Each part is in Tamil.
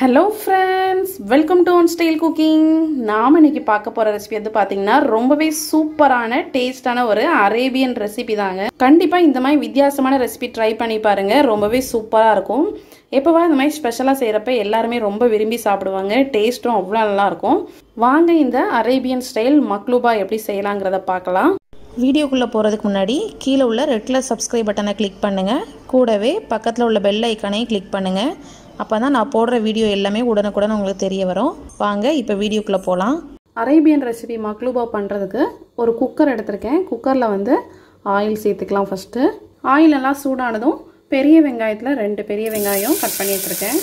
hello friends welcome to one style cooking நாம் இன்னைக்கு பார்க்க போகிற ரெசிபி வந்து பார்த்தீங்கன்னா ரொம்பவே சூப்பரான டேஸ்டான ஒரு அரேபியன் ரெசிபி தாங்க கண்டிப்பாக இந்த மாதிரி வித்தியாசமான ரெசிபி ட்ரை பண்ணி பாருங்கள் ரொம்பவே சூப்பராக இருக்கும் எப்போவா இந்த மாதிரி ஸ்பெஷலாக செய்கிறப்ப எல்லாருமே ரொம்ப விரும்பி சாப்பிடுவாங்க டேஸ்ட்டும் அவ்வளோ நல்லாயிருக்கும் வாங்க இந்த அரேபியன் ஸ்டைல் மக்லூபா எப்படி செய்யலாங்கிறத பார்க்கலாம் வீடியோக்குள்ளே போகிறதுக்கு முன்னாடி கீழே உள்ள ரெட் கலர் சப்ஸ்கிரைப் பட்டனை கிளிக் பண்ணுங்கள் கூடவே பக்கத்தில் உள்ள பெல் ஐக்கானையும் கிளிக் பண்ணுங்கள் அப்போ தான் நான் போடுற வீடியோ எல்லாமே உடனுக்குடன் உங்களுக்கு தெரிய வரும் வாங்க இப்போ வீடியோக்குள்ளே போகலாம் அரேபியன் ரெசிபி மக்லூபா பண்ணுறதுக்கு ஒரு குக்கர் எடுத்திருக்கேன் குக்கரில் வந்து ஆயில் சேர்த்துக்கலாம் ஃபஸ்ட்டு ஆயில் எல்லாம் சூடானதும் பெரிய வெங்காயத்தில் ரெண்டு பெரிய வெங்காயம் கட் பண்ணி வச்சுருக்கேன்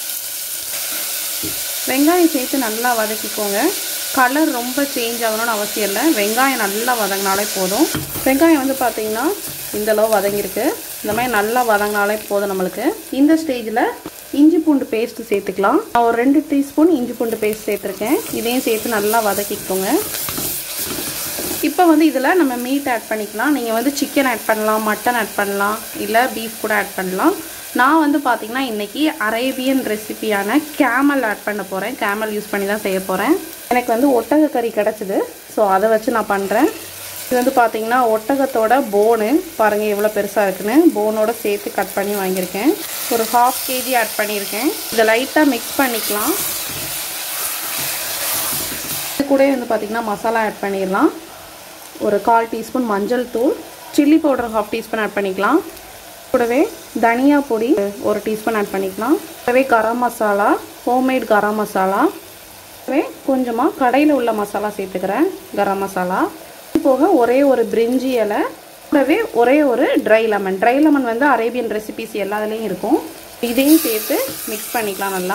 வெங்காயம் சேர்த்து நல்லா வதக்கிக்கோங்க கலர் ரொம்ப சேஞ்ச் ஆகணும்னு அவசியம் இல்லை வெங்காயம் நல்லா வதங்கினாலே போதும் வெங்காயம் வந்து பார்த்திங்கன்னா இந்தளவு வதங்கியிருக்கு இந்த மாதிரி நல்லா வதங்கினாலே போதும் நம்மளுக்கு இந்த ஸ்டேஜில் இஞ்சி பூண்டு பேஸ்ட்டு சேர்த்துக்கலாம் நான் ஒரு ரெண்டு டீஸ்பூன் இஞ்சி பூண்டு பேஸ்ட் சேர்த்துருக்கேன் இதையும் சேர்த்து நல்லா வதக்கிக்கோங்க இப்போ வந்து இதில் நம்ம மீட் ஆட் பண்ணிக்கலாம் நீங்கள் வந்து சிக்கன் ஆட் பண்ணலாம் மட்டன் ஆட் பண்ணலாம் இல்லை பீஃப் கூட ஆட் பண்ணலாம் நான் வந்து பார்த்திங்கன்னா இன்றைக்கி அரேபியன் ரெசிபியான கேமல் ஆட் பண்ண போகிறேன் கேமல் யூஸ் பண்ணி தான் செய்ய போகிறேன் எனக்கு வந்து ஒட்டக கறி கிடச்சிது ஸோ அதை வச்சு நான் பண்ணுறேன் இது வந்து பார்த்திங்கன்னா ஒட்டகத்தோட போனு பாருங்கள் எவ்வளோ பெருசாக இருக்குன்னு போனோட சேர்த்து கட் பண்ணி வாங்கியிருக்கேன் ஒரு ஹாஃப் கேஜி ஆட் பண்ணியிருக்கேன் இதை லைட்டாக மிக்ஸ் பண்ணிக்கலாம் இது கூட வந்து பார்த்திங்கன்னா மசாலா ஆட் பண்ணிடலாம் ஒரு கால் டீஸ்பூன் மஞ்சள் தூள் chilli powder half teaspoon add பண்ணிக்கலாம் கூடவே தனியா பொடி ஒரு டீஸ்பூன் ஆட் பண்ணிக்கலாம் கூடவே கரம் மசாலா ஹோம்மேட் கரம் மசாலா கூடவே கொஞ்சமாக கடையில் உள்ள மசாலா சேர்த்துக்கிறேன் கரம் மசாலா போக ஒரே ஒரு பிரிஞ்சி இலை கூடவே ஒரே ஒரு ட்ரை லெமன் ட்ரை லெமன் வந்து அரேபியன் ரெசிபிஸ் எல்லாத்துலேயும் இருக்கும் இதையும் சேர்த்து மிக்ஸ் பண்ணிக்கலாம் நல்லா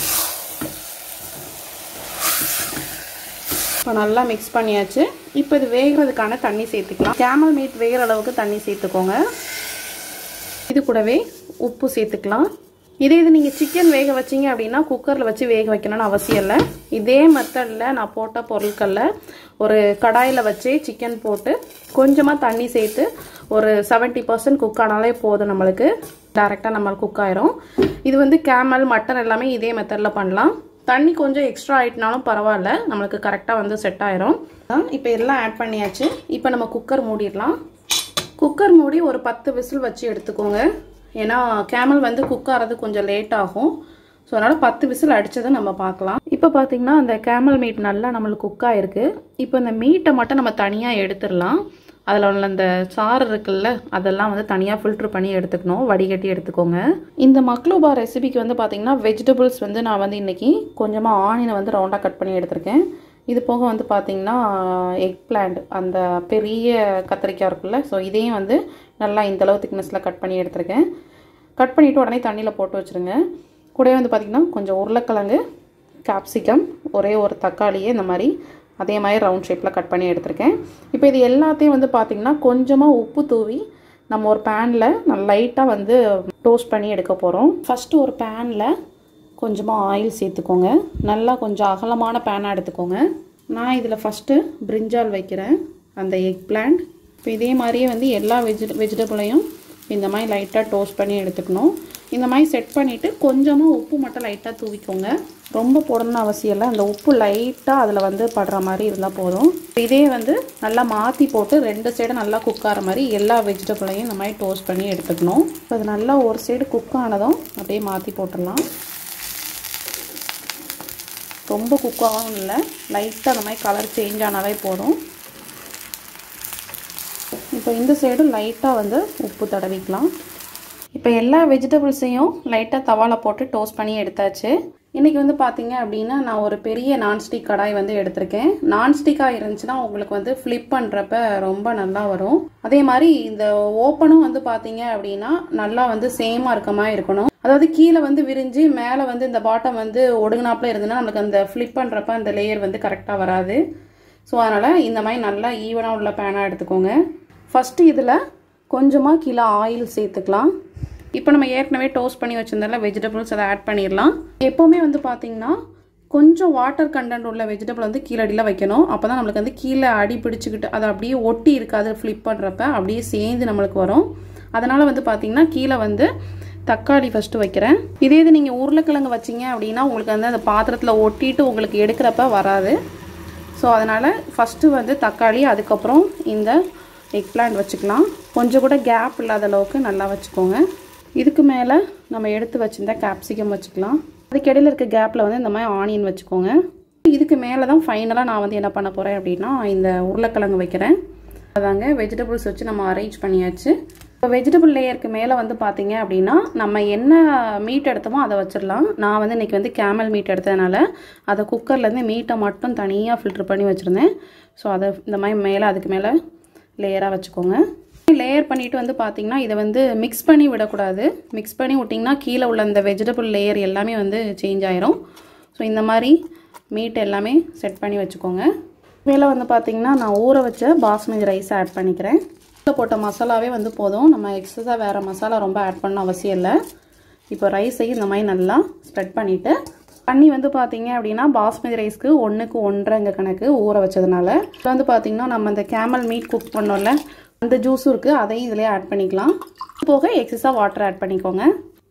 இப்போ நல்லா மிக்ஸ் பண்ணியாச்சு இப்போ இது வேகிறதுக்கான தண்ணி சேர்த்துக்கலாம் கேமல் மீட் வேகிற அளவுக்கு தண்ணி சேர்த்துக்கோங்க இது கூடவே உப்பு சேர்த்துக்கலாம் இதே இது நீங்கள் சிக்கன் வேக வச்சிங்க அப்படின்னா குக்கரில் வச்சு வேக வைக்கணும்னு அவசியம் இல்லை இதே மெத்தடில் நான் போட்ட பொருட்களில் ஒரு கடாயில் வச்சு சிக்கன் போட்டு கொஞ்சமாக தண்ணி சேர்த்து ஒரு செவன்ட்டி பர்சன்ட் குக் ஆனாலே போதும் நம்மளுக்கு டேரெக்டாக நம்மளுக்கு குக் ஆயிரும் இது வந்து கேமல் மட்டன் எல்லாமே இதே மெத்தடில் பண்ணலாம் தண்ணி கொஞ்சம் எக்ஸ்ட்ரா ஆகிட்டனாலும் பரவாயில்ல நம்மளுக்கு கரெக்டாக வந்து செட் ஆயிரும் இப்போ எல்லாம் ஆட் பண்ணியாச்சு இப்போ நம்ம குக்கர் மூடிடலாம் குக்கர் மூடி ஒரு பத்து விசில் வச்சு எடுத்துக்கோங்க ஏன்னா கேமல் வந்து குக் ஆகிறது கொஞ்சம் லேட் ஆகும் ஸோ அதனால் பத்து விசில் அடித்ததை நம்ம பார்க்கலாம் இப்போ பார்த்தீங்கன்னா அந்த கேமல் மீட் நல்லா நம்மளுக்கு குக் ஆகிருக்கு இப்போ இந்த மீட்டை மட்டும் நம்ம தனியாக எடுத்துடலாம் அதில் உள்ள அந்த சாறு இருக்குல்ல அதெல்லாம் வந்து தனியாக ஃபில்ட்ரு பண்ணி எடுத்துக்கணும் வடிகட்டி எடுத்துக்கோங்க இந்த மக்லூபா ரெசிபிக்கு வந்து பார்த்திங்கன்னா வெஜிடபிள்ஸ் வந்து நான் வந்து இன்றைக்கி கொஞ்சமாக ஆனியனை வந்து ரவுண்டாக கட் பண்ணி எடுத்திருக்கேன் இது போக வந்து பார்த்திங்கன்னா எக் பிளான்ட் அந்த பெரிய கத்திரிக்காய் இருக்குல்ல ஸோ இதையும் வந்து நல்லா இந்தளவு திக்னஸில் கட் பண்ணி எடுத்திருக்கேன் கட் பண்ணிவிட்டு உடனே தண்ணியில் போட்டு வச்சுருங்க கூடவே வந்து பார்த்திங்கன்னா கொஞ்சம் உருளைக்கிழங்கு கேப்சிகம் ஒரே ஒரு தக்காளியே இந்த மாதிரி அதே மாதிரி ரவுண்ட் ஷேப்பில் கட் பண்ணி எடுத்திருக்கேன் இப்போ இது எல்லாத்தையும் வந்து பார்த்திங்கன்னா கொஞ்சமாக உப்பு தூவி நம்ம ஒரு பேனில் நான் லைட்டாக வந்து டோஸ்ட் பண்ணி எடுக்க போகிறோம் ஃபஸ்ட்டு ஒரு பேனில் கொஞ்சமாக ஆயில் சேர்த்துக்கோங்க நல்லா கொஞ்சம் அகலமான பேனாக எடுத்துக்கோங்க நான் இதில் ஃபஸ்ட்டு பிரிஞ்சால் வைக்கிறேன் அந்த எக் பிளான்ட் இப்போ இதே மாதிரியே வந்து எல்லா வெஜி வெஜிடபிளையும் இந்த மாதிரி லைட்டாக டோஸ்ட் பண்ணி எடுத்துக்கணும் இந்த மாதிரி செட் பண்ணிவிட்டு கொஞ்சமாக உப்பு மட்டும் லைட்டாக தூவிக்கோங்க ரொம்ப போடணும்னு அவசியம் இல்லை அந்த உப்பு லைட்டாக அதில் வந்து படுற மாதிரி இருந்தால் போதும் இதே வந்து நல்லா மாற்றி போட்டு ரெண்டு சைடு நல்லா குக் ஆகிற மாதிரி எல்லா வெஜிடபிளையும் இந்த மாதிரி டோஸ்ட் பண்ணி எடுத்துக்கணும் அது நல்லா ஒரு சைடு குக் ஆனதும் அப்படியே மாற்றி போட்டுடலாம் ரொம்ப குக் ஆகவும் இல்லை லைட்டாக அந்த மாதிரி கலர் சேஞ்ச் ஆனாலே போதும் இப்போ இந்த சைடும் லைட்டாக வந்து உப்பு தடவிக்கலாம் இப்போ எல்லா வெஜிடபிள்ஸையும் லைட்டாக தவாவில் போட்டு டோஸ்ட் பண்ணி எடுத்தாச்சு இன்றைக்கி வந்து பார்த்தீங்க அப்படின்னா நான் ஒரு பெரிய நான்ஸ்டிக் கடாய் வந்து எடுத்திருக்கேன் நான்ஸ்டிக்காக இருந்துச்சுன்னா உங்களுக்கு வந்து ஃப்ளிப் பண்ணுறப்ப ரொம்ப நல்லா வரும் அதே மாதிரி இந்த ஓப்பனும் வந்து பார்த்தீங்க அப்படின்னா நல்லா வந்து சேமாக இருக்க மாதிரி இருக்கணும் அதாவது கீழே வந்து விரிஞ்சு மேலே வந்து இந்த பாட்டம் வந்து ஒடுங்கினாப்பில் இருந்ததுன்னா நம்மளுக்கு அந்த ஃப்ளிப் பண்ணுறப்ப அந்த லேயர் வந்து கரெக்டாக வராது ஸோ அதனால் இந்த மாதிரி நல்லா ஈவனாக உள்ள பேனாக எடுத்துக்கோங்க ஃபஸ்ட்டு இதில் கொஞ்சமாக கீழே ஆயில் சேர்த்துக்கலாம் இப்போ நம்ம ஏற்கனவே டோஸ்ட் பண்ணி வச்சுருந்தால வெஜிடபிள்ஸ் அதை ஆட் பண்ணிடலாம் எப்போவுமே வந்து பார்த்திங்கன்னா கொஞ்சம் வாட்டர் கண்டென்ட் உள்ள வெஜிடபிள் வந்து கீழே அடியில் வைக்கணும் அப்போ தான் நம்மளுக்கு வந்து கீழே அடி பிடிச்சிக்கிட்டு அதை அப்படியே ஒட்டி இருக்காது ஃப்ளிப் பண்ணுறப்ப அப்படியே சேர்ந்து நம்மளுக்கு வரும் அதனால் வந்து பார்த்திங்கன்னா கீழே வந்து தக்காளி ஃபஸ்ட்டு வைக்கிறேன் இதே இது நீங்கள் உருளைக்கிழங்கு வச்சிங்க அப்படின்னா உங்களுக்கு வந்து அந்த பாத்திரத்தில் ஒட்டிட்டு உங்களுக்கு எடுக்கிறப்ப வராது ஸோ அதனால் ஃபஸ்ட்டு வந்து தக்காளி அதுக்கப்புறம் இந்த எக் பிளான்ட் வச்சுக்கலாம் கொஞ்சம் கூட கேப் இல்லாத அளவுக்கு நல்லா வச்சுக்கோங்க இதுக்கு மேலே நம்ம எடுத்து வச்சிருந்த கேப்சிகம் வச்சுக்கலாம் அதுக்கு இடையில இருக்க கேப்பில் வந்து இந்த மாதிரி ஆனியன் வச்சுக்கோங்க இதுக்கு மேலே தான் ஃபைனலாக நான் வந்து என்ன பண்ண போகிறேன் அப்படின்னா இந்த உருளைக்கிழங்கு வைக்கிறேன் அதாங்க வெஜிடபிள்ஸ் வச்சு நம்ம அரேஞ்ச் பண்ணியாச்சு இப்போ வெஜிடபிள் லேயருக்கு மேலே வந்து பார்த்தீங்க அப்படின்னா நம்ம என்ன மீட் எடுத்தோமோ அதை வச்சிடலாம் நான் வந்து இன்றைக்கி வந்து கேமல் மீட் எடுத்ததுனால அதை குக்கர்லேருந்து மீட்டை மட்டும் தனியாக ஃபில்ட்ரு பண்ணி வச்சுருந்தேன் ஸோ அதை இந்த மாதிரி மேலே அதுக்கு மேலே லேயராக வச்சுக்கோங்க லேயர் பண்ணிவிட்டு வந்து பார்த்தீங்கன்னா இதை வந்து மிக்ஸ் பண்ணி விடக்கூடாது மிக்ஸ் பண்ணி விட்டிங்கன்னா கீழே உள்ள அந்த வெஜிடபிள் லேயர் எல்லாமே வந்து சேஞ்ச் ஆயிரும் ஸோ இந்த மாதிரி மீட் எல்லாமே செட் பண்ணி வச்சுக்கோங்க மேலே வந்து பார்த்தீங்கன்னா நான் ஊற வச்ச பாஸ்மதி ரைஸ் ஆட் பண்ணிக்கிறேன் இதில் போட்ட மசாலாவே வந்து போதும் நம்ம எக்ஸஸாக வேறு மசாலா ரொம்ப ஆட் பண்ண அவசியம் இல்லை இப்போ ரைஸையும் இந்த மாதிரி நல்லா ஸ்ப்ரெட் பண்ணிவிட்டு தண்ணி வந்து பார்த்தீங்க அப்படின்னா பாஸ்மதி ரைஸ்க்கு ஒன்றுக்கு ஒன்றரைங்க கணக்கு ஊற வச்சதுனால இப்போ வந்து பார்த்தீங்கன்னா நம்ம இந்த கேமல் மீட் குக் பண்ணோம்ல அந்த ஜூஸும் இருக்குது அதையும் இதிலே ஆட் பண்ணிக்கலாம் போக எக்ஸஸாக வாட்டர் ஆட் பண்ணிக்கோங்க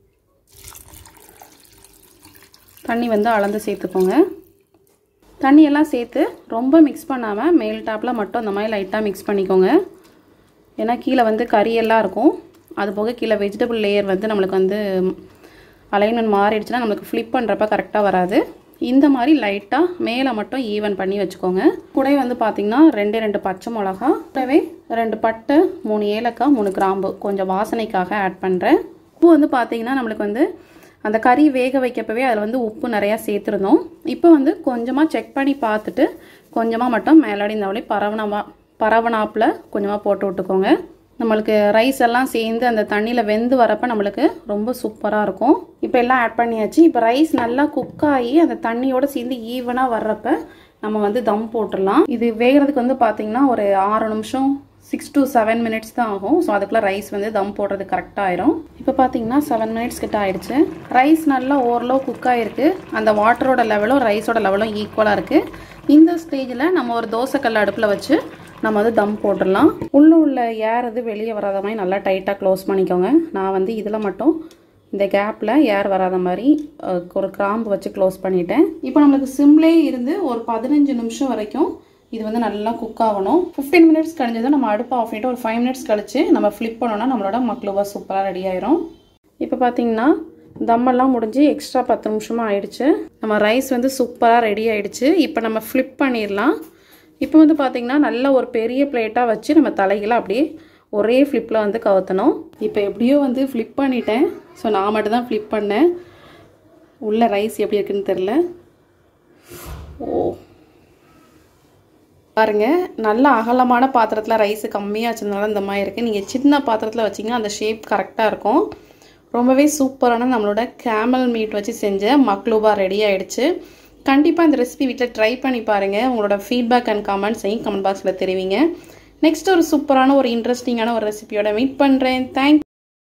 தண்ணி வந்து அளந்து சேர்த்துக்கோங்க தண்ணியெல்லாம் சேர்த்து ரொம்ப மிக்ஸ் பண்ணாமல் மேல் டாப்பில் மட்டும் அந்த மாதிரி லைட்டாக மிக்ஸ் பண்ணிக்கோங்க ஏன்னா கீழே வந்து கறியெல்லாம் இருக்கும் அது போக கீழே வெஜிடபிள் லேயர் வந்து நம்மளுக்கு வந்து அலைன்மெண்ட் மாறிடுச்சுன்னா நம்மளுக்கு ஃப்ளிப் பண்ணுறப்ப கரெக்டாக வராது இந்த மாதிரி லைட்டாக மேலே மட்டும் ஈவன் பண்ணி வச்சுக்கோங்க கூடவே வந்து பார்த்திங்கன்னா ரெண்டு ரெண்டு பச்சை மிளகா கூடவே ரெண்டு பட்டை மூணு ஏலக்காய் மூணு கிராம்பு கொஞ்சம் வாசனைக்காக ஆட் பண்ணுறேன் உப்பு வந்து பார்த்திங்கன்னா நம்மளுக்கு வந்து அந்த கறி வேக வைக்கப்பவே அதில் வந்து உப்பு நிறையா சேர்த்துருந்தோம் இப்போ வந்து கொஞ்சமாக செக் பண்ணி பார்த்துட்டு கொஞ்சமாக மட்டும் மேலாடி இந்த வழி பரவனவா பரவனாப்பில் கொஞ்சமாக போட்டு விட்டுக்கோங்க நம்மளுக்கு ரைஸ் எல்லாம் சேர்ந்து அந்த தண்ணியில் வெந்து வரப்போ நம்மளுக்கு ரொம்ப சூப்பராக இருக்கும் இப்போ எல்லாம் ஆட் பண்ணியாச்சு இப்போ ரைஸ் நல்லா குக் ஆகி அந்த தண்ணியோட சேர்ந்து ஈவனாக வர்றப்ப நம்ம வந்து தம் போட்டுடலாம் இது வேகிறதுக்கு வந்து பார்த்திங்கன்னா ஒரு ஆறு நிமிஷம் சிக்ஸ் டு செவன் மினிட்ஸ் தான் ஆகும் ஸோ அதுக்குள்ளே ரைஸ் வந்து தம் போடுறது கரெக்டாக ஆயிரும் இப்போ பார்த்தீங்கன்னா செவன் மினிட்ஸ் கிட்ட ஆயிடுச்சு ரைஸ் நல்லா ஓரளவு குக் ஆகிருக்கு அந்த வாட்டரோட லெவலும் ரைஸோட லெவலும் ஈக்குவலாக இருக்குது இந்த ஸ்டேஜில் நம்ம ஒரு தோசைக்கல் அடுப்பில் வச்சு நம்ம வந்து தம் போட்டுடலாம் உள்ளே உள்ள ஏர் இது வெளியே வராத மாதிரி நல்லா டைட்டாக க்ளோஸ் பண்ணிக்கோங்க நான் வந்து இதில் மட்டும் இந்த கேப்பில் ஏர் வராத மாதிரி ஒரு கிராம்பு வச்சு க்ளோஸ் பண்ணிட்டேன் இப்போ நம்மளுக்கு சிம்லே இருந்து ஒரு பதினஞ்சு நிமிஷம் வரைக்கும் இது வந்து நல்லா குக் ஆகணும் ஃபிஃப்டீன் மினிட்ஸ் கழிஞ்சதும் நம்ம அடுப்பு ஆஃப் பண்ணிட்டு ஒரு ஃபைவ் மினிட்ஸ் கழிச்சு நம்ம ஃப்ளிப் பண்ணோம்னா நம்மளோட மக்ளுவா சூப்பராக ரெடி ஆயிரும் இப்போ பார்த்தீங்கன்னா தம்மெல்லாம் முடிஞ்சு எக்ஸ்ட்ரா பத்து நிமிஷமாக ஆயிடுச்சு நம்ம ரைஸ் வந்து சூப்பராக ரெடி ஆயிடுச்சு இப்போ நம்ம ஃப்ளிப் பண்ணிடலாம் இப்போ வந்து பார்த்திங்கன்னா நல்ல ஒரு பெரிய பிளேட்டாக வச்சு நம்ம தலைகளை அப்படியே ஒரே ஃப்ளிப்பில் வந்து கவுத்தணும் இப்போ எப்படியோ வந்து ஃப்ளிப் பண்ணிட்டேன் ஸோ நான் மட்டும் தான் ஃப்ளிப் பண்ணேன் உள்ள ரைஸ் எப்படி இருக்குன்னு தெரில ஓ பாருங்க நல்ல அகலமான பாத்திரத்தில் ரைஸ் கம்மியாக வச்சதுனால இந்த மாதிரி இருக்குது நீங்கள் சின்ன பாத்திரத்தில் வச்சிங்கன்னா அந்த ஷேப் கரெக்டாக இருக்கும் ரொம்பவே சூப்பரான நம்மளோட கேமல் மீட் வச்சு செஞ்ச மக்லூபா ரெடி ஆயிடுச்சு கண்டிப்பாக இந்த ரெசிபி வீட்டில் ட்ரை பண்ணி பாருங்கள் உங்களோட ஃபீட்பேக் அண்ட் கமெண்ட்ஸையும் கமெண்ட் பாக்ஸில் தெரிவிங்க நெக்ஸ்ட் ஒரு சூப்பரான ஒரு இன்ட்ரெஸ்டிங்கான ஒரு ரெசிபியோட மீட் பண்ணுறேன் தேங்க்